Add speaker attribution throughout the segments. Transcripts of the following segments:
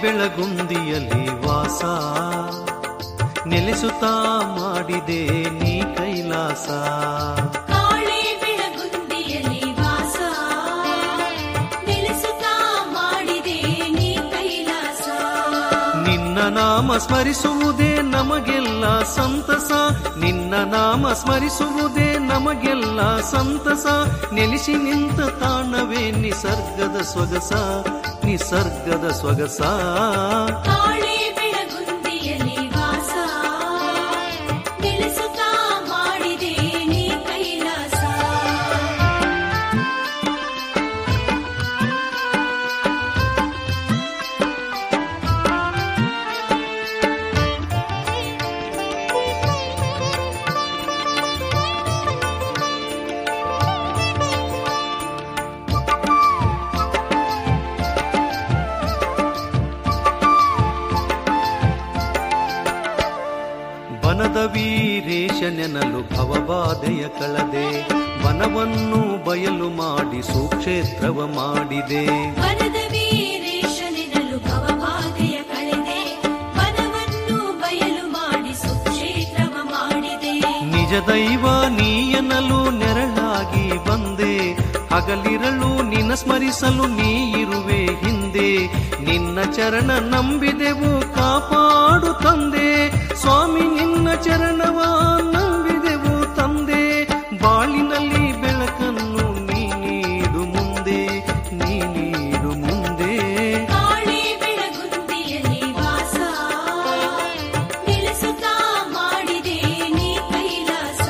Speaker 1: ಬೆಳಗುಂದಿಯಲ್ಲಿ ವಾಸ ನೆಲೆಸುತ್ತಾ ಮಾಡಿದೆ ನೀ ಕೈಲಾಸ
Speaker 2: ಕಾಳೆ ಬೆಳಗುಂದಿಯಲ್ಲಿ ವಾಸ ನೆಲೆಸುತ್ತಾ ಮಾಡಿದೆ ನೀ ಕೈಲಾಸ
Speaker 1: ನಿನ್ನ ನಾಮ ಸ್ಮರಿಸುವುದೇ ನಮಗೆಲ್ಲ ಸಂತಸ ನಿನ್ನ ನಾಮ ಸ್ಮರಿಸುವುದೇ ನಮಗೆಲ್ಲ ಸಂತಸ ನೆಲೆಸಿ ನಿಂತ ತಾಣವೇ ನಿಸರ್ಗದ ಸೊಗಸ ನಿಸರ್ಗದ ಸೊಗಸ
Speaker 2: ಕಾಳೆ ಬೆಳಗುಂದಿಯಲ್ಲಿ ವಾಸ ನೆಲೆಸುತ್ತಾ ಮಾಡಿದೆ ನೀ ಕೈಲಾಸ
Speaker 1: ಬನದ ವೀರೇಶ ನೆನಲು ಭವಬಾಧೆಯ ಕಳದೆ ವನವನ್ನು ಬಯಲು ಮಾಡಿ ಸುಕ್ಷೇತ್ರವ ಮಾಡಿದೆ
Speaker 2: ವನದ ವೀರೇಶನೆನಲು ಭವಬಾಧೆಯ ಕಳೆದೆ ವನವನ್ನು ಬಯಲು ಮಾಡಿ ಸುಕ್ಷೇತ್ರವ ಮಾಡಿದೆ
Speaker 1: ನಿಜ ದೈವ ನೀಯನಲು ನೆರಳಾಗಿ ಬಂದೆ ಹಗಲಿರಲು ನಿನ್ನ ಸ್ಮರಿಸಲು ನೀ ಇರುವೆ ಹಿಂದೆ ನಿನ್ನ ಚರಣ ನಂಬಿದೆವು ಕಾಪಾಡು ತಂದೆ ಸ್ವಾಮಿ ನಿನ್ನ ಚರಣವ ನಂಬಿದೆವು ತಂದೆ ಬಾಳಿನಲ್ಲಿ ಬೆಳಕನ್ನು ನೀ ನೀಡು ಮುಂದೆ ನೀ ನೀಡು ಮುಂದೆ
Speaker 2: ಕಾಳೆ ಬೆಳಗುಂದಿಯಲ್ಲಿ ವಾಸ ನೆಲೆಸುತ್ತಾ ಮಾಡಿದೆ ನೀ ಕೈಲಾಸ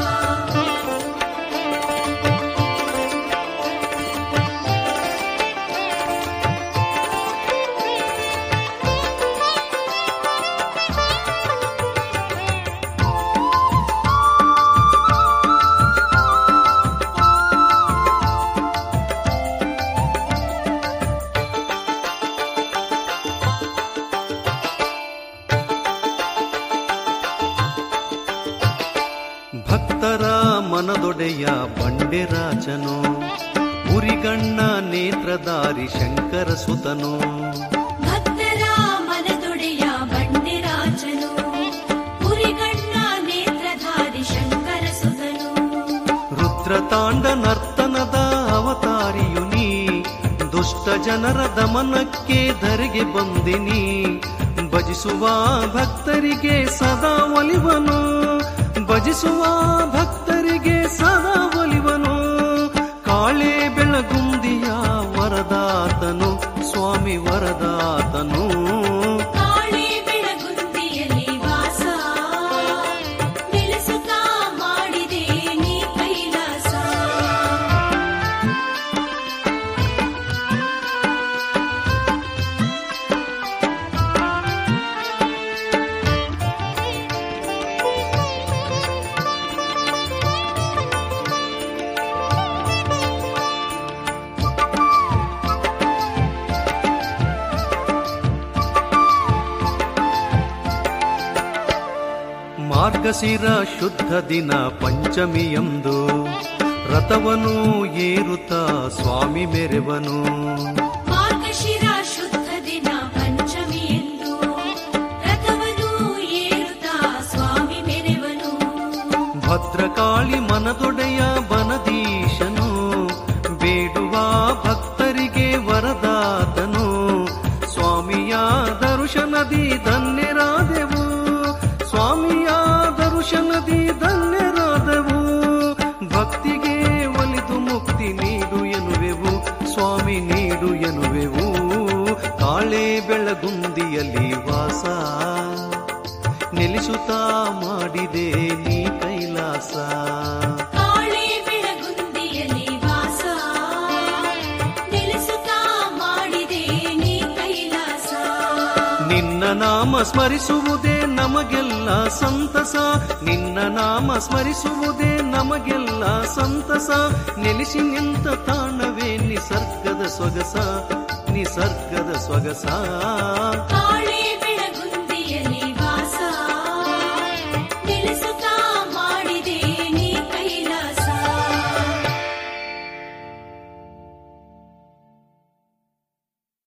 Speaker 1: ಭಕ್ತರ ಮನದೊಡೆಯ ಬಂಡೆರಾಜನು ಉರಿಗಣ್ಣ ನೇತ್ರಧಾರಿ ಶಂಕರ ಸುತನು
Speaker 2: ಭಕ್ತರ ಮನದೊಡೆಯ ಬಂಡೆರಾಜನು ಪುರಿಗಣ್ಣ ನೇತ್ರಧಾರಿ ಶಂಕರ ಸುತನು
Speaker 1: ರುದ್ರತಾಂಡ ನರ್ತನದ ಅವತಾರಿಯು ನೀ ದುಷ್ಟ ಜನರ ದಮನಕ್ಕೆ ಧರೆಗೆ ಬಂದಿನಿ ಭಜಿಸುವ ಭಕ್ತರಿಗೆ ಸದಾ ಒಲಿವನು ಭಜಿಸುವ ಭಕ್ತರಿಗೆ ಸದಾ ಒಲಿವನು ಕಾಳೆ ಬೆಳಗುಂದಿಯ ವರದಾತನು ಸ್ವಾಮಿ ವರದಾತನು
Speaker 2: ಕಾಳೆ ಬೆಳಗುಂದಿಯಲ್ಲಿ ವಾಸ ನೆಲೆಸುತ್ತಾ ಮಾಡಿದೆ ನೀ ಕೈಲಾಸ
Speaker 1: ಮಾರ್ಗಶಿರ ಶುದ್ಧ ದಿನ ಪಂಚಮಿಯಂದು ರಥವನು ಏರುತ್ತ ಸ್ವಾಮಿ ಮೆರೆವನು
Speaker 2: ಮಾರ್ಗಶಿರ ಶುದ್ಧ ದಿನ ಪಂಚಮಿ ಎಂದು ರಥವನ್ನು ಏರುತ್ತಾ ಸ್ವಾಮಿ ಮೆರೆವನು
Speaker 1: ಭದ್ರಕಾಳಿ ಮನದೊಡೆಯ ಬನದೀಶನು ಬೇಡುವ ಭಕ್ತರಿಗೆ ವರದಾತನು ಸ್ವಾಮಿಯ ದರ್ಶನದಿ ಧನ್ಯರಾದೆವು ಸ್ವಾಮಿಯ ದರ್ಶನದಿ ಧನ್ಯರಾದೆವು ಭಕ್ತಿಗೆ ಒಲಿದು ಮುಕ್ತಿ ನೀಡು ಎನ್ನುವೆವು ಸ್ವಾಮಿ ನೀಡು ಎನ್ನುವೆವು ಕಾಳೆ ಬೆಳಗುಂದಿಯಲ್ಲಿ ವಾಸ ನೆಲೆಸುತ್ತಾ ಮಾಡಿದೆ ನೀ ಕೈಲಾಸ
Speaker 2: ಕಾಳೆ ಬೆಳಗುಂದಿಯಲ್ಲಿ ವಾಸ ನೆಲೆಸುತ್ತಾ ಮಾಡಿದೆ ನೀ ಕೈಲಾಸ
Speaker 1: ನಿನ್ನ ನಾಮ ಸ್ಮರಿಸುವುದೇ ನಮಗೆಲ್ಲ ಸಂತಸ ನಿನ್ನ ನಾಮ ಸ್ಮರಿಸುವುದೇ ನಮಗೆಲ್ಲ ಸಂತಸ ನೆಲೆಸಿ ನಿಂತ ತಾಣವೇ ನಿಸರ್ಗದ ಸೊಗಸ ನಿಸರ್ಗದ ಸೊಗಸ
Speaker 2: ಕಾಳೆ